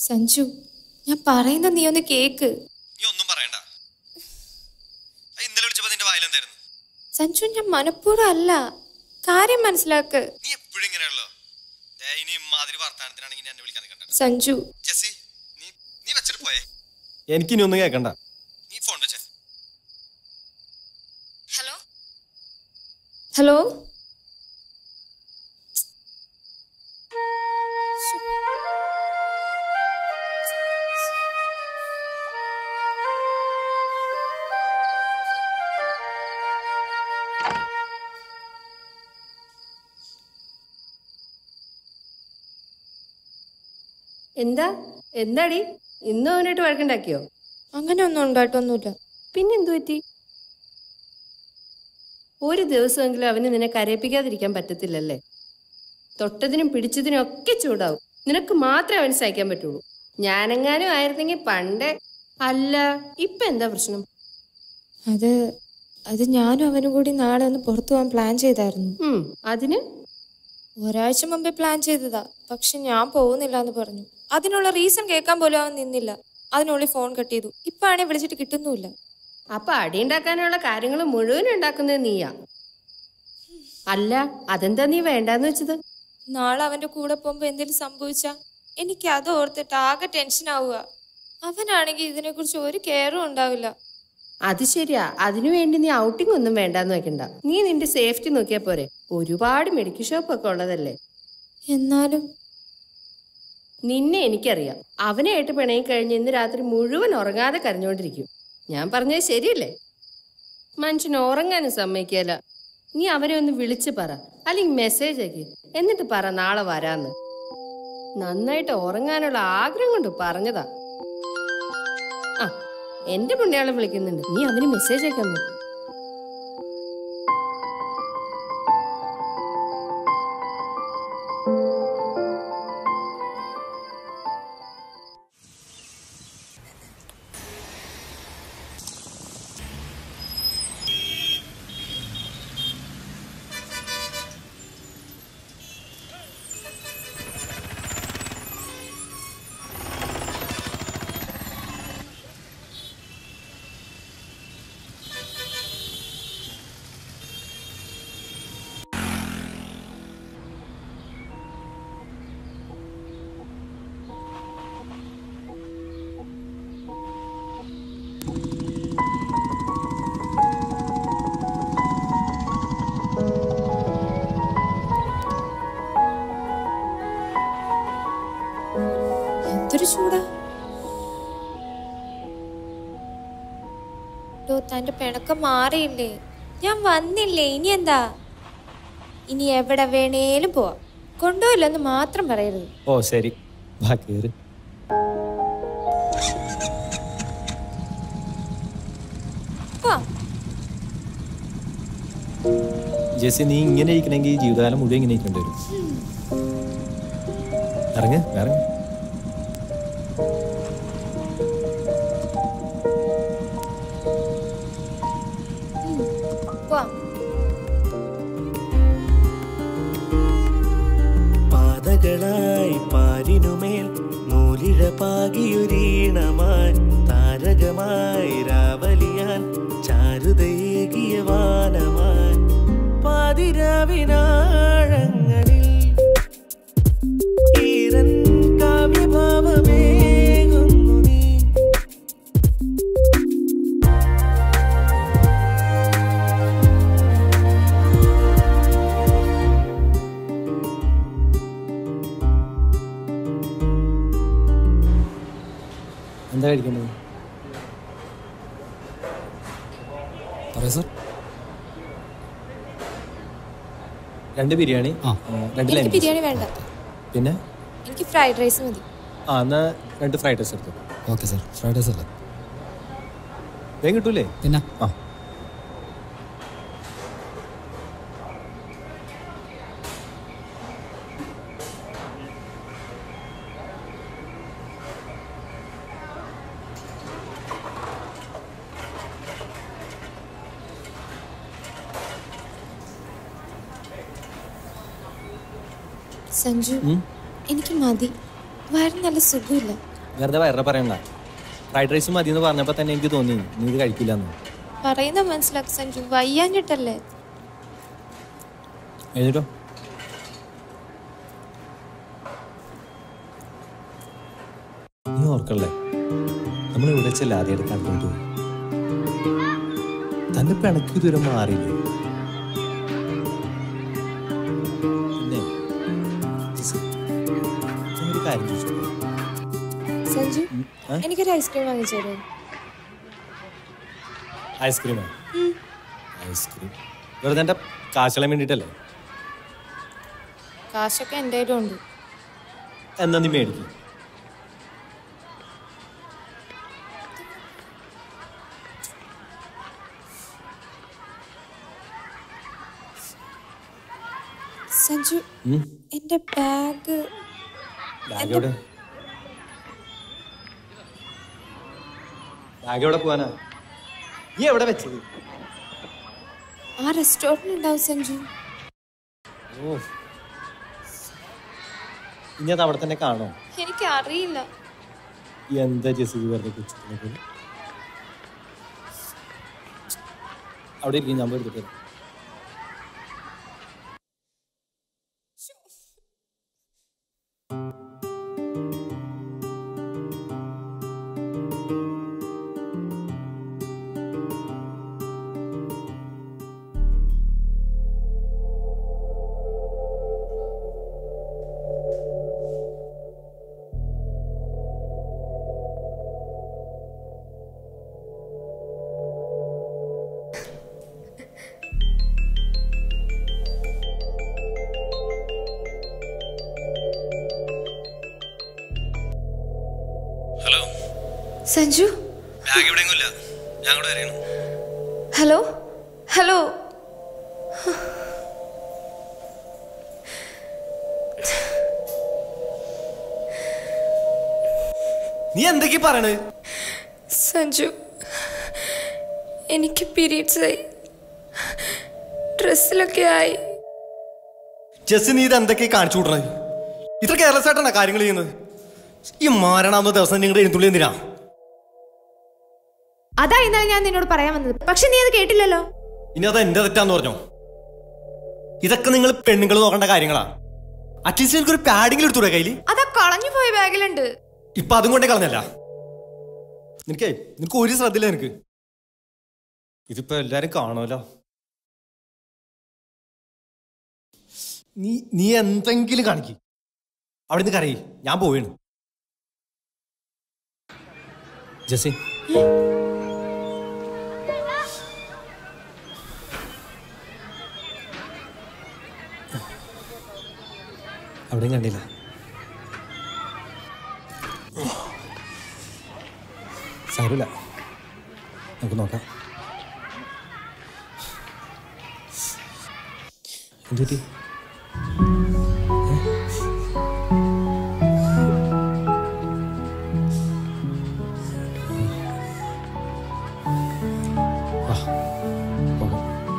സഞ്ജു ഞാൻ പറയുന്ന നീ ഒന്ന് കേക്ക് നീ ഒന്നും പറയണ്ട ആ ഇന്നലെ വിളിച്ചപ്പോ നിന്റെ വായിലെന്തായിരുന്നു സഞ്ജു ഞാൻ മനഃപൂർവ്വം അല്ല കാര്യം മനസ്സിലാക്ക് നീ എപ്പോഴും ഇങ്ങനെയുള്ളോ ദേ, ഇനി ഇമാതിരി വർത്താനത്തിനാണെങ്കിൽ എന്നെ വിളിക്കാൻ നിൽക്കണ്ട സഞ്ജു ജെസ്സി നീ നീ വെച്ചിട്ട് പോയേ എനിക്കിനി ഒന്നും കേൾക്കണ്ട നീ ഫോൺ വെച്ചേ ഹലോ ഹലോ എന്താ എന്താടി ഇന്നും അവനായിട്ട് വഴക്കുണ്ടാക്കിയോ അങ്ങനെ ഒന്നും ഉണ്ടായിട്ടൊന്നുമില്ല പിന്നെന്തു പറ്റി ഒരു ദിവസമെങ്കിലും അവന് നിന്നെ കരയിപ്പിക്കാതിരിക്കാൻ പറ്റത്തില്ലല്ലേ തൊട്ടതിനും പിടിച്ചതിനും ഒക്കെ ചൂടാവും നിനക്ക് മാത്രമേ അവന് സഹിക്കാൻ പറ്റുള്ളൂ ഞാനെങ്ങാനും ആയിരുന്നെങ്കിൽ പണ്ടേ അല്ല ഇപ്പൊ എന്താ പ്രശ്നം അത് അത് ഞാനും അവനും കൂടി നാളെ ഒന്ന് പുറത്തു പോകാൻ പ്ലാൻ ചെയ്തായിരുന്നു ഉം അതിന് ഒരാഴ്ച മുമ്പേ പ്ലാൻ ചെയ്തതാ പക്ഷെ ഞാൻ പോകുന്നില്ല എന്ന് പറഞ്ഞു അതിനുള്ള റീസൺ കേൾക്കാൻ പോലും അവൻ നിന്നില്ല അതിനുള്ളിൽ ഫോൺ കട്ട് ചെയ്തു ഇപ്പൊ ആണെ വിളിച്ചിട്ട് കിട്ടുന്നുമില്ല അപ്പൊ അടിയുണ്ടാക്കാനുള്ള കാര്യങ്ങൾ മുഴുവൻ ഉണ്ടാക്കുന്നത് നീയാ അല്ല അതെന്താ നീ വേണ്ടാന്ന് വെച്ചത് നാളെ അവന്റെ കൂടെ പോകുമ്പോ എന്തെങ്കിലും സംഭവിച്ചാ എനിക്ക് അത് ഓർത്തിട്ട് ആകെ ടെൻഷൻ ആവുക അവനാണെങ്കിൽ ഇതിനെക്കുറിച്ച് ഒരു കെയറും ഉണ്ടാവില്ല അത് ശരിയാ അതിനുവേണ്ടി നീ ഔട്ടിംഗ് ഒന്നും വേണ്ടാന്ന് വെക്കണ്ട നീ നിന്റെ സേഫ്റ്റി നോക്കിയാ പോരെ ഒരുപാട് മെഡിക്കൽ ഷോപ്പ് ഒക്കെ ഉള്ളതല്ലേ എന്നാലും നിന്നെ എനിക്കറിയാം അവനായിട്ട് പിണങ്ങി കഴിഞ്ഞ് ഇന്ന് രാത്രി മുഴുവൻ ഉറങ്ങാതെ കരഞ്ഞുകൊണ്ടിരിക്കും ഞാൻ പറഞ്ഞത് ശരിയല്ലേ മനുഷ്യൻ ഉറങ്ങാനും സമ്മതിക്കല നീ അവനെ ഒന്ന് വിളിച്ച് പറ അല്ലെങ്കിൽ മെസ്സേജ് ആക്കി എന്നിട്ട് പറ നാളെ വരാന്ന് നന്നായിട്ട് ഉറങ്ങാനുള്ള ആഗ്രഹം കൊണ്ട് പറഞ്ഞതാ ആ എന്റെ പുണ്യാളെ വിളിക്കുന്നുണ്ട് നീ അവന് മെസ്സേജ് അയക്കാൻ നോക്ക് എന്തൊരു ചൂടാ ഡോ തന്റെ പിണക്കം മാറിയില്ലേ ഞാൻ വന്നില്ലേ ഇനി എന്താ ഇനി എവിടെ വേണേലും പോവാം കൊണ്ടുപോയില്ലെന്ന് മാത്രം പറയരുത് ഓ ശരി വാ കേറ് പോവാം ജെസ്സി നീ ഇങ്ങനെ ഇരിക്കണമെങ്കിൽ ജീവിതകാലം മുഴുവൻ ഇങ്ങനെ ഇരിക്കേണ്ടി വരും ഇറങ്ങ് ഇറങ്ങ് പോവാം പാതകളായി പാരിനുമേൽ നൂലിഴ പാകിയൊരീണമായി താരകമായി രാവലിയാൻ ചാരുതയേകിയ വാനമായി പാതിരാവിനാഴങ്ങളിൽ ഈരൻ കാവ്യഭാവമേകുന്നു നീ എന്താ കഴിക്കേണ്ടത് പറയാം സാർ രണ്ട് ബിരിയാണി ആ. ഉം, രണ്ട് എനിക്ക് ലൈം ബിരിയാണി വേണ്ട പിന്നെ എനിക്ക് ഫ്രൈഡ് റൈസ് മതി ആ എന്നാ രണ്ട് ഫ്രൈഡ് റൈസ് എടുത്തു ഓക്കെ സാർ ഫ്രൈഡ് റൈസ് അല്ലേ വേഗം കിട്ടൂലേ പിന്നെ ആ സഞ്ജു എനിക്ക് മതി വയറിന് നല്ല സുഖമില്ല വെറുതെ വയറ പറയണ്ട ഫ്രൈഡ് റൈസ് മതി എന്ന് പറഞ്ഞപ്പോൾ തന്നെ എനിക്ക് തോന്നി നീ ഇത് കഴിക്കില്ല എന്ന് പറയുന്ന മനസ്സിലാക്കി സഞ്ജു വയ്യാഞ്ഞിട്ടല്ലേ എഴുതിട്ടോ നീ ഓർക്കല്ലേ നമ്മൾ ഇവിടെ വെച്ചല്ലേ ആദ്യമായിട്ട് കണ്ടുകൊണ്ട് പോയി തന്റെ പിണക്ക് ഇതുവരെ മാറിയില്ലേ പിന്നെ ജിസി, ഞാനൊരു കാര്യം ചോദിച്ചോട്ടെ? സഞ്ജു ഉം, ആ? എനിക്കൊരു ഐസ്ക്രീം വാങ്ങിച്ചു തരുമോ ഐസ്ക്രീമോ ഐസ്ക്രീം വെറുതെ എൻ്റെ കാശളയാൻ വേണ്ടിയിട്ടല്ലേ കാശൊക്കെ എൻ്റെ കയ്യിലും ഉണ്ട് എന്നാ നീ മേടിക്കും സഞ്ജു എൻ്റെ ബാഗ് ബാഗ് എവിടെ ബാഗ് എവിടെ പോവാനാ നീ എവിടെ വെച്ചത് ആ റെസ്റ്റോറൻറ്റ് ഉണ്ടാവും സഞ്ജു ഓ ഇനി അത് അവിടെ തന്നെ കാണോ എനിക്ക് അറിയില്ല എന്താ ജെസ്സി വെറുതെ കുച്ചിട്ട് അവിടെ ഇരിക്കും ഞാൻ പോയി എടുത്തിട്ട് വരാം. ഹലോ സഞ്ജു ബാഗ് എവിടെയെങ്കിലും ഇല്ല ഞാൻ കൂടെ വരെയാണ് ഹലോ ഹലോ നീ എന്തൊക്കെയാ പറയണത് സഞ്ജു എനിക്ക് പീരീഡ്സ് ആയി ഡ്രസ്സിലൊക്കെ ആയി ജെസ്സി നീ ഇത് എന്തൊക്കെയാ കാണിച്ചു കൂട്ടണത് ഇത്ര കെയർലെസ് ആയിട്ടാണ് കാര്യങ്ങൾ ചെയ്യുന്നത് ഈ മാരണാവുന്ന ദിവസം നിങ്ങളുടെ എഴുത്തുള്ളി എന്തിനാ അതാ ഇന്നലെ ഞാൻ നിന്നോട് പറയാൻ വന്നത് പക്ഷെ നീ അത് കേട്ടില്ലല്ലോ ഇനി അത് എന്റെ തെറ്റാന്ന് പറഞ്ഞോ ഇതൊക്കെ നിങ്ങൾ പെണ്ണുങ്ങൾ നോക്കേണ്ട കാര്യങ്ങളാ അറ്റ്ലീസ്റ്റ് എനിക്കൊരു പാഡിങ്ങിൽ എടുത്തൂടെ കയ്യിൽ അതാ കളഞ്ഞു പോയ ബാഗിലുണ്ട് ഇപ്പൊ അതും കൊണ്ടേ കളഞ്ഞല്ല നിനക്കേ നിനക്ക് ഒരു ശ്രദ്ധയില്ല നിനക്ക് ഇതിപ്പോ എല്ലാരും കാണുമല്ലോ നീ നീ എന്തെങ്കിലും കാണിക്ക് അവിടെ നിന്ന് കരയി ഞാൻ പോവാണ് ജെസ്സി അവിടെയും കണ്ടില്ല സാരമില്ല നമുക്ക് നോക്കാം എന്തുപറ്റി വാ പോകാം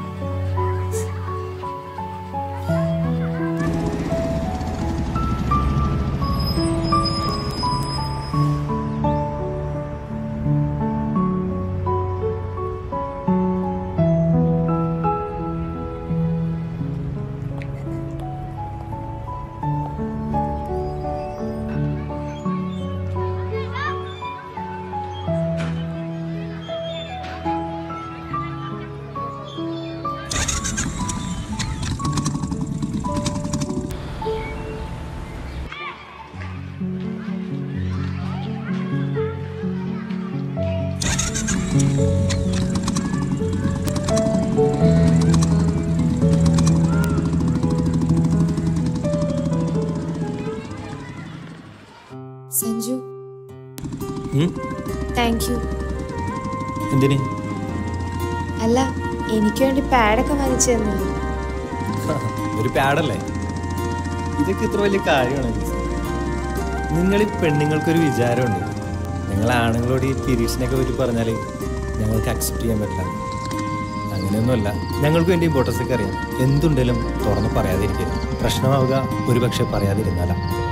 സഞ്ജു ഉം? താങ്ക് യു എന്തിന് അല്ല എനിക്ക് വേണ്ടി പാഡൊക്കെ വാങ്ങിച്ചു തന്നില്ലേ ഒരു പാഡല്ലേ ഇതൊക്കെ ഇത്ര വലിയ കാര്യമാണ് നിങ്ങൾ ഈ പെണ്ണുങ്ങൾക്കൊരു വിചാരമുണ്ട് നിങ്ങൾ ആണുങ്ങളോട് ഈ പീരീഡ്സിനൊക്കെ പറ്റി പറഞ്ഞാൽ ഞങ്ങൾക്ക് അക്സെപ്റ്റ് ചെയ്യാൻ പറ്റില്ല അങ്ങനെയൊന്നുമല്ല ഞങ്ങൾക്ക് വേണ്ടി ഇമ്പോർട്ടൻസ് ഒക്കെ അറിയാം എന്തുണ്ടെങ്കിലും തുറന്ന് പറയാതിരിക്കരുത് പ്രശ്നമാവുക ഒരുപക്ഷെ പറയാതിരുന്നാലാ